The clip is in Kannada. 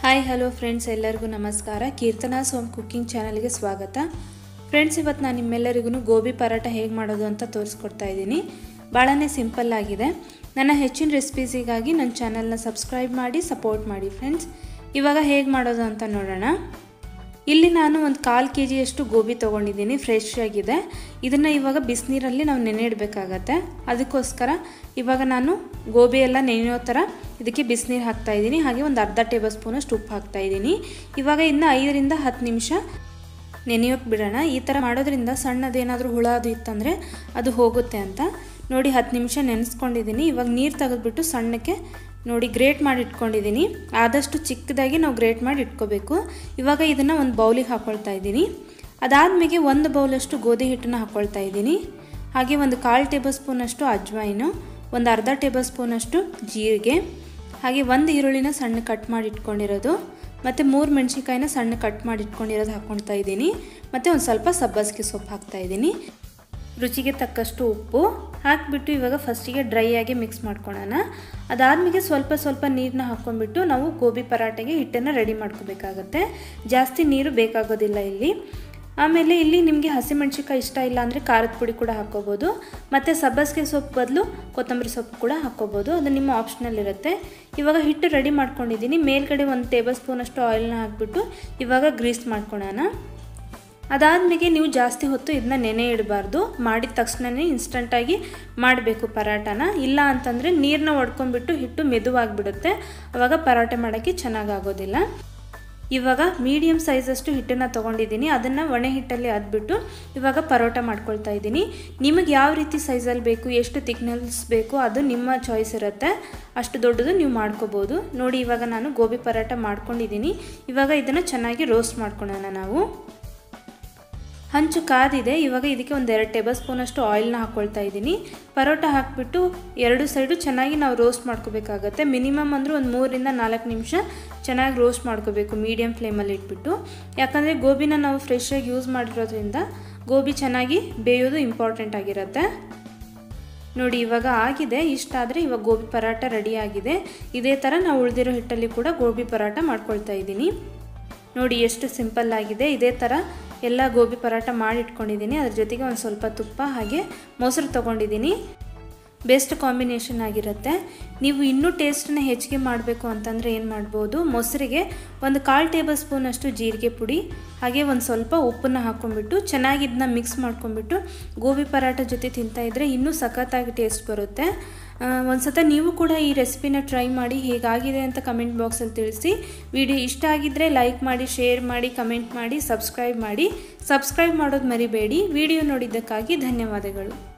ಹಾಯ್ ಹಲೋ ಫ್ರೆಂಡ್ಸ್ ಎಲ್ಲರಿಗೂ ನಮಸ್ಕಾರ ಕೀರ್ತನಾಸ್ ಹೋಮ್ ಕುಕ್ಕಿಂಗ್ ಚಾನಲ್ಗೆ ಸ್ವಾಗತ ಫ್ರೆಂಡ್ಸ್ ಇವತ್ತು ನಾನು ನಿಮ್ಮೆಲ್ಲರಿಗೂ ಗೋಬಿ ಪರಾಟ ಹೇಗೆ ಮಾಡೋದು ಅಂತ ತೋರಿಸ್ಕೊಡ್ತಾ ಇದ್ದೀನಿ ಭಾಳನೇ ಸಿಂಪಲ್ ಆಗಿದೆ ನನ್ನ ಹೆಚ್ಚಿನ ರೆಸಿಪೀಸಿಗಾಗಿ ನನ್ನ ಚಾನಲ್ನ ಸಬ್ಸ್ಕ್ರೈಬ್ ಮಾಡಿ ಸಪೋರ್ಟ್ ಮಾಡಿ ಫ್ರೆಂಡ್ಸ್ ಇವಾಗ ಹೇಗೆ ಮಾಡೋದು ಅಂತ ನೋಡೋಣ ಇಲ್ಲಿ ನಾನು ಒಂದು ಕಾಲು ಕೆ ಜಿಯಷ್ಟು ಗೋಬಿ ತೊಗೊಂಡಿದ್ದೀನಿ ಫ್ರೆಶ್ ಆಗಿದೆ ಇದನ್ನು ಇವಾಗ ಬಿಸಿನೀರಲ್ಲಿ ನಾವು ನೆನೆ ಇಡಬೇಕಾಗತ್ತೆ ಅದಕ್ಕೋಸ್ಕರ ಇವಾಗ ನಾನು ಗೋಬಿ ಎಲ್ಲ ನೆನೆಯೋ ಥರ ಇದಕ್ಕೆ ಬಿಸಿನೀರು ಹಾಕ್ತಾಯಿದ್ದೀನಿ ಹಾಗೆ ಒಂದು ಅರ್ಧ ಟೇಬಲ್ ಸ್ಪೂನಷ್ಟು ಉಪ್ಪು ಹಾಕ್ತಾಯಿದ್ದೀನಿ ಇವಾಗ ಇನ್ನು ಐದರಿಂದ ಹತ್ತು ನಿಮಿಷ ನೆನೆಯೋಕೆ ಬಿಡೋಣ ಈ ಥರ ಮಾಡೋದ್ರಿಂದ ಸಣ್ಣದೇನಾದರೂ ಹುಳ ಅದು ಇತ್ತಂದರೆ ಅದು ಹೋಗುತ್ತೆ ಅಂತ ನೋಡಿ ಹತ್ತು ನಿಮಿಷ ನೆನೆಸ್ಕೊಂಡಿದ್ದೀನಿ ಇವಾಗ ನೀರು ತೆಗೆದ್ಬಿಟ್ಟು ಸಣ್ಣಕ್ಕೆ ನೋಡಿ ಗ್ರೇಟ್ ಮಾಡಿ ಇಟ್ಕೊಂಡಿದ್ದೀನಿ ಆದಷ್ಟು ಚಿಕ್ಕದಾಗಿ ನಾವು ಗ್ರೇಟ್ ಮಾಡಿ ಇಟ್ಕೋಬೇಕು ಇವಾಗ ಇದನ್ನು ಒಂದು ಬೌಲಿಗೆ ಹಾಕ್ಕೊಳ್ತಾ ಇದ್ದೀನಿ ಅದಾದಮೇಲೆ ಒಂದು ಬೌಲಷ್ಟು ಗೋಧಿ ಹಿಟ್ಟನ್ನು ಹಾಕ್ಕೊಳ್ತಾ ಇದ್ದೀನಿ ಹಾಗೆ ಒಂದು ಕಾಲು ಟೇಬಲ್ ಸ್ಪೂನಷ್ಟು ಅಜ್ವಾಯಿನು ಒಂದು ಅರ್ಧ ಟೇಬಲ್ ಸ್ಪೂನಷ್ಟು ಜೀರಿಗೆ ಹಾಗೆ ಒಂದು ಈರುಳ್ಳಿನ ಸಣ್ಣ ಕಟ್ ಮಾಡಿ ಇಟ್ಕೊಂಡಿರೋದು ಮತ್ತು ಮೂರು ಮೆಣಸಿನ್ಕಾಯಿನ ಸಣ್ಣ ಕಟ್ ಮಾಡಿ ಇಟ್ಕೊಂಡಿರೋದು ಹಾಕ್ಕೊಳ್ತಾ ಇದ್ದೀನಿ ಮತ್ತು ಒಂದು ಸ್ವಲ್ಪ ಸಬ್ಬಸಿಗೆ ಸೊಪ್ಪು ಹಾಕ್ತಾ ಇದ್ದೀನಿ ರುಚಿಗೆ ತಕ್ಕಷ್ಟು ಉಪ್ಪು ಹಾಕಿಬಿಟ್ಟು ಇವಾಗ ಫಸ್ಟಿಗೆ ಡ್ರೈ ಆಗಿ ಮಿಕ್ಸ್ ಮಾಡ್ಕೊಳ್ಳೋಣ ಅದಾದಮೇಲೆ ಸ್ವಲ್ಪ ಸ್ವಲ್ಪ ನೀರನ್ನ ಹಾಕ್ಕೊಂಡ್ಬಿಟ್ಟು ನಾವು ಗೋಬಿ ಪರಾಟೆಗೆ ಹಿಟ್ಟನ್ನು ರೆಡಿ ಮಾಡ್ಕೋಬೇಕಾಗತ್ತೆ ಜಾಸ್ತಿ ನೀರು ಬೇಕಾಗೋದಿಲ್ಲ ಇಲ್ಲಿ ಆಮೇಲೆ ಇಲ್ಲಿ ನಿಮಗೆ ಹಸಿಮೆಣ್ಸಿಕಾಯಿ ಇಷ್ಟ ಇಲ್ಲ ಅಂದರೆ ಖಾರದ ಪುಡಿ ಕೂಡ ಹಾಕ್ಕೋಬೋದು ಮತ್ತು ಸಬ್ಬಸಿಗೆ ಸೊಪ್ಪು ಬದಲು ಕೊತ್ತಂಬರಿ ಸೊಪ್ಪು ಕೂಡ ಹಾಕ್ಕೋಬೋದು ಅದು ನಿಮ್ಮ ಆಪ್ಷನಲ್ ಇರುತ್ತೆ ಇವಾಗ ಹಿಟ್ಟು ರೆಡಿ ಮಾಡ್ಕೊಂಡಿದ್ದೀನಿ ಮೇಲ್ಗಡೆ ಒಂದು ಟೇಬಲ್ ಸ್ಪೂನಷ್ಟು ಆಯಿಲ್ನ ಹಾಕ್ಬಿಟ್ಟು ಇವಾಗ ಗ್ರೀಸ್ ಮಾಡ್ಕೊಳ್ಳೋಣ ಅದಾದಮೇಲೆ ನೀವು ಜಾಸ್ತಿ ಹೊತ್ತು ಇದನ್ನ ನೆನೆ ಇಡಬಾರ್ದು ಮಾಡಿದ ತಕ್ಷಣವೇ ಇನ್ಸ್ಟಂಟಾಗಿ ಮಾಡಬೇಕು ಪರಾಟನ ಇಲ್ಲ ಅಂತಂದರೆ ನೀರನ್ನ ಒಡ್ಕೊಂಡ್ಬಿಟ್ಟು ಹಿಟ್ಟು ಮೆದುವಾಗಿಬಿಡುತ್ತೆ ಆವಾಗ ಪರಾಟೆ ಮಾಡೋಕ್ಕೆ ಚೆನ್ನಾಗಾಗೋದಿಲ್ಲ ಇವಾಗ ಮೀಡಿಯಮ್ ಸೈಜಷ್ಟು ಹಿಟ್ಟನ್ನು ತೊಗೊಂಡಿದ್ದೀನಿ ಅದನ್ನು ಒಣೆ ಹಿಟ್ಟಲ್ಲಿ ಅದ್ಬಿಟ್ಟು ಇವಾಗ ಪರೋಟ ಮಾಡ್ಕೊಳ್ತಾ ಇದ್ದೀನಿ ನಿಮಗೆ ಯಾವ ರೀತಿ ಸೈಜಲ್ಲಿ ಬೇಕು ಎಷ್ಟು ತಿಕ್ನೆಸ್ ಬೇಕು ಅದು ನಿಮ್ಮ ಚಾಯ್ಸ್ ಇರುತ್ತೆ ಅಷ್ಟು ದೊಡ್ಡದು ನೀವು ಮಾಡ್ಕೋಬೋದು ನೋಡಿ ಇವಾಗ ನಾನು ಗೋಬಿ ಪರೋಟ ಮಾಡ್ಕೊಂಡಿದ್ದೀನಿ ಇವಾಗ ಇದನ್ನು ಚೆನ್ನಾಗಿ ರೋಸ್ಟ್ ಮಾಡ್ಕೊಳ್ಳೋಣ ನಾವು ಹಂಚು ಕಾದಿದೆ ಇವಾಗ ಇದಕ್ಕೆ ಒಂದು ಎರಡು ಟೇಬಲ್ ಸ್ಪೂನಷ್ಟು ಆಯಿಲ್ನ ಹಾಕ್ಕೊಳ್ತಾ ಇದ್ದೀನಿ ಪರೋಟ ಹಾಕಿಬಿಟ್ಟು ಎರಡು ಸೈಡು ಚೆನ್ನಾಗಿ ನಾವು ರೋಸ್ಟ್ ಮಾಡ್ಕೋಬೇಕಾಗತ್ತೆ ಮಿನಿಮಮ್ ಅಂದರೆ ಒಂದು ಮೂರರಿಂದ ನಾಲ್ಕು ನಿಮಿಷ ಚೆನ್ನಾಗಿ ರೋಸ್ಟ್ ಮಾಡ್ಕೋಬೇಕು ಮೀಡಿಯಮ್ ಫ್ಲೇಮಲ್ಲಿ ಇಟ್ಬಿಟ್ಟು ಯಾಕಂದರೆ ಗೋಬಿನ ನಾವು ಫ್ರೆಶ್ಶಾಗಿ ಯೂಸ್ ಮಾಡಿರೋದ್ರಿಂದ ಗೋಬಿ ಚೆನ್ನಾಗಿ ಬೇಯೋದು ಇಂಪಾರ್ಟೆಂಟ್ ಆಗಿರುತ್ತೆ ನೋಡಿ ಇವಾಗ ಆಗಿದೆ ಇಷ್ಟಾದರೆ ಇವಾಗ ಗೋಬಿ ಪರಾಟ ರೆಡಿ ಆಗಿದೆ ಇದೇ ಥರ ನಾವು ಉಳಿದಿರೋ ಹಿಟ್ಟಲ್ಲಿ ಕೂಡ ಗೋಬಿ ಪರಾಟ ಮಾಡ್ಕೊಳ್ತಾ ಇದ್ದೀನಿ ನೋಡಿ ಎಷ್ಟು ಸಿಂಪಲ್ ಆಗಿದೆ ಇದೇ ಥರ ಎಲ್ಲ ಗೋಬಿ ಪರಾಟ ಮಾಡಿ ಇಟ್ಕೊಂಡಿದ್ದೀನಿ ಅದ್ರ ಜೊತೆಗೆ ಒಂದು ಸ್ವಲ್ಪ ತುಪ್ಪ ಹಾಗೆ ಮೊಸರು ತೊಗೊಂಡಿದ್ದೀನಿ ಬೆಸ್ಟ್ ಕಾಂಬಿನೇಷನ್ ಆಗಿರುತ್ತೆ ನೀವು ಇನ್ನೂ ಟೇಸ್ಟನ್ನ ಹೆಚ್ಚಿಗೆ ಮಾಡಬೇಕು ಅಂತಂದರೆ ಏನು ಮಾಡ್ಬೋದು ಮೊಸರಿಗೆ ಒಂದು ಕಾಲು ಟೇಬಲ್ ಸ್ಪೂನಷ್ಟು ಜೀರಿಗೆ ಪುಡಿ ಹಾಗೆ ಒಂದು ಸ್ವಲ್ಪ ಉಪ್ಪನ್ನು ಹಾಕ್ಕೊಂಡ್ಬಿಟ್ಟು ಚೆನ್ನಾಗಿ ಇದನ್ನ ಮಿಕ್ಸ್ ಮಾಡ್ಕೊಂಡ್ಬಿಟ್ಟು ಗೋಬಿ ಪರಾಟ ಜೊತೆ ತಿಂತಾಯಿದ್ರೆ ಇನ್ನೂ ಸಖತ್ತಾಗಿ ಟೇಸ್ಟ್ ಬರುತ್ತೆ ಒಂದು ಸತ ನೀವು ಕೂಡ ಈ ರೆಸಿಪಿನ ಟ್ರೈ ಮಾಡಿ ಹೇಗಾಗಿದೆ ಅಂತ ಕಮೆಂಟ್ ಬಾಕ್ಸಲ್ಲಿ ತಿಳಿಸಿ ವಿಡಿಯೋ ಇಷ್ಟ ಆಗಿದ್ದರೆ ಲೈಕ್ ಮಾಡಿ ಶೇರ್ ಮಾಡಿ ಕಮೆಂಟ್ ಮಾಡಿ ಸಬ್ಸ್ಕ್ರೈಬ್ ಮಾಡಿ ಸಬ್ಸ್ಕ್ರೈಬ್ ಮಾಡೋದು ಮರಿಬೇಡಿ ವಿಡಿಯೋ ನೋಡಿದ್ದಕ್ಕಾಗಿ ಧನ್ಯವಾದಗಳು